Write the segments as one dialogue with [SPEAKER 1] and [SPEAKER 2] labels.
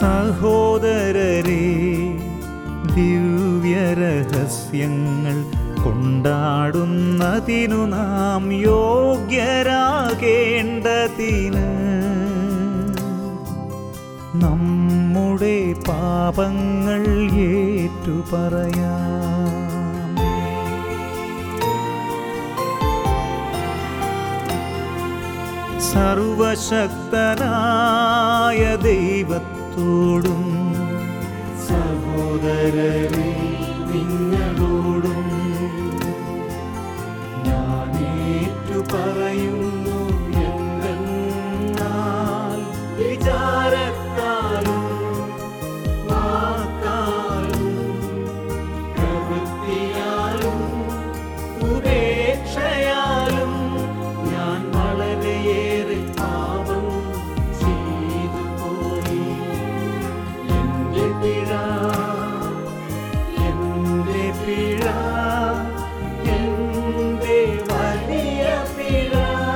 [SPEAKER 1] സഹോദരരെ ദിവ്യരഹസ്യങ്ങൾ കൊണ്ടാടുന്നതിനു നാം യോഗ്യരാകേണ്ടതിന് നമ്മുടെ പാപങ്ങൾ ഏറ്റുപറയാം സർവശക്തനായ ദൈവത്തോടും സഹോദരരെ നിങ്ങളോടും ഞാൻ ഏറ്റു പറയുന്നു എന്തെന്നാൽ വിചാരത്താലും വാക്കാലും പ്രവൃത്തിയാലും ഉപേക്ഷയാലും ഞാൻ വളരെയേറെ പാപം ചെയ്തു പോയി എന്റെ പിഴ എന്റെ പിഴ എന്റെ വലിയ പിഴ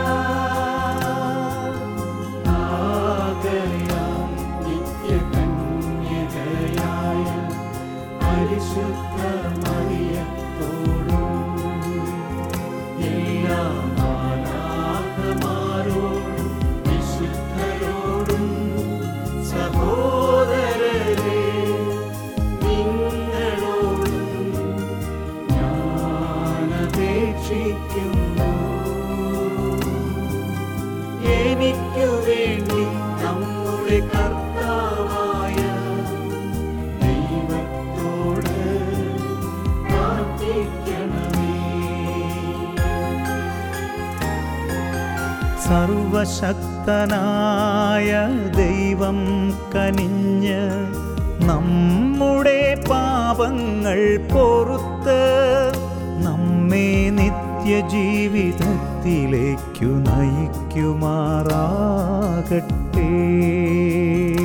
[SPEAKER 1] ആകയാൽ നിത്യകന്യകയായ പരിശുദ്ധ മറിയത്തോടും എല്ലാ മാലാഖമാരോടും വിശുദ്ധരോടും സഹോദരരെ നിങ്ങളോടും ഞാൻ അപേക്ഷിക്കുന്നു എനിക്കു വേണ്ടി നമ്മുടെ കർത്താവായ ദൈവത്തോട് പ്രാർത്ഥിക്കണമേ സർവശക്തനായ ദൈവം കനിഞ്ഞ് നമ്മുടെ പാപങ്ങൾ പൊറുത്ത് നമ്മെ നിത്യജീവിതത്തിലേക്കു നയിക്കുമാറാകട്ടെ